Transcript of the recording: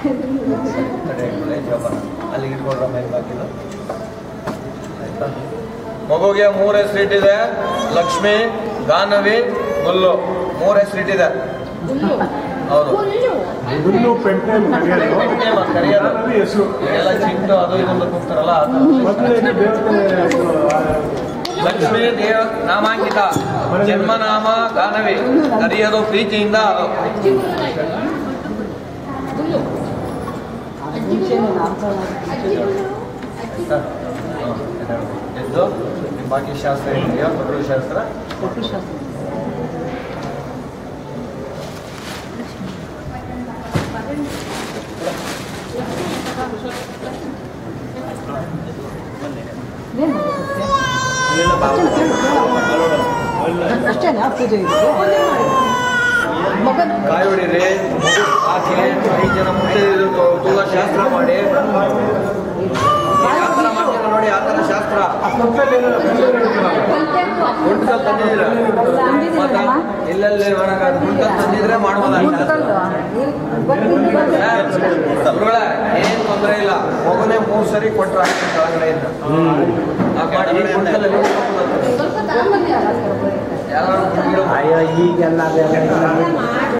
ತಡೆಯಾಗಿಲ್ಲ ಜೋಪಾನ ಅಲ್ಲಿಗೆ ಇಟ್ಕೊಂಡ್ರ ಮೇಲೆ ಬಾಕಿದು ಆಯ್ತಾ ಮಗುಗೆ ಮೂರು ಹೆಸರು ಇಟ್ಟಿದೆ ಲಕ್ಷ್ಮಿ ಗಾನವಿ ಗುಲ್ಲು ಮೂರು ಹೆಸರು ಇಟ್ಟಿದೆ ಹೌದು ಹುಲ್ಲು ಪೆಂಟೆ ಕರೆಯೋದು ಪೆಂಟೆ ಮತ್ತು ಕರೆಯೋದು. ಗಾನವಿ ಹೆಸರು ಎಲ್ಲ ಚಿಂಟು ಅದು ಇದೊಂದು ಕೂಗ್ತಾರಲ್ಲ ಆ ಥರ. ಮೊದಲನೇ ದೇವತೆ ಲಕ್ಷ್ಮೀ ದೇವ ನಾಮಾಂಕಿತ ಜನ್ಮನಾಮ ಗಾನವಿ ಕರೆಯೋದು ಪ್ರೀತಿಯಿಂದ ಅದು ಆಯ್ತಾ? ಹ್ಮ್. ಎದ್ದು ನಿಮ್ಮ ಬಾಕಿ ಶಾಸ್ತ್ರ ಇದೆಯಾ ಕೊಟ್ಟರು ಶಾಸ್ತ್ರ ಅಷ್ಟೇನಾ ಪೂಜೆ ಇದೆ ಮಗನ ಕಾಯಿ ಹೊಡೀರಿ ಹಾಕಿ ಐದು ಜನ ಮುಂದೆ ತುಳ ಶಾಸ್ತ್ರ ಮಾಡಿ ಯಾವ ಥರ ಮಾಡ್ತೀರ ನೋಡಿ ಆ ಥರ ಶಾಸ್ತ್ರ ಗುಂಟಕಲ್ ತಂದಿದ್ದೀರ ಮತ್ತೆ ಎಲ್ಲೆಲ್ಲಿ ಮಾಡೋಕ್ಕಾಗ ಗುಂಟಕಲ್ ತಂದಿದ್ರೆ ಮಾಡ್ಬೋದಾಗಿಲ್ಲ ಗುರುಗಳೇ ಏನ್ ತೊಂದರೆ ಇಲ್ಲ ಮಗುನೇ ಮೂರು ಸರಿ ಕೊಟ್ಟರೆ ಆಗ್ತದೆ ಕೆಳಗಡೆಯಿಂದ ಆ ಮಾಡಿ ಗುಂಟಕಲ್ಲಿ ಸ್ವಲ್ಪ ತಗೊಂಡ್ಬಂದಿ ಯಾರು ಅಯ್ಯೋ ಈಗೆಲ್ಲ